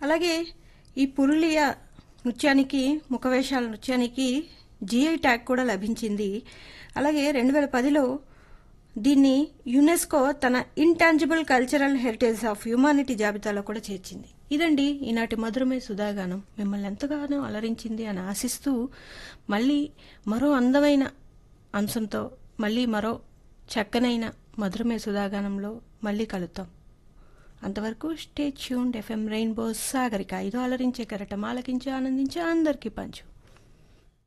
అలాగే ఈ పురులియా నృత్యానికి ముఖవేషాల నృత్యానికి జిఐ ట్యాగ్ కూడా లభించింది అలాగే రెండు వేల పదిలో దీన్ని యునెస్కో తన intangible cultural heritage of humanity జాబితాలో కూడా చేర్చింది ఇదండి ఈనాటి మధురమే సుధాగానం మిమ్మల్ని ఎంతగానో అలరించింది అని ఆశిస్తూ మళ్ళీ మరో అందమైన అంశంతో మళ్ళీ మరో చక్కనైన మధురమే సుధాగానంలో మళ్ళీ కలుద్దాం అంతవరకు stay tuned FM rainbow Sagarika ఐదో అలరించే కరటం ఆలకించి ఆనందించి అందరికీ పంచు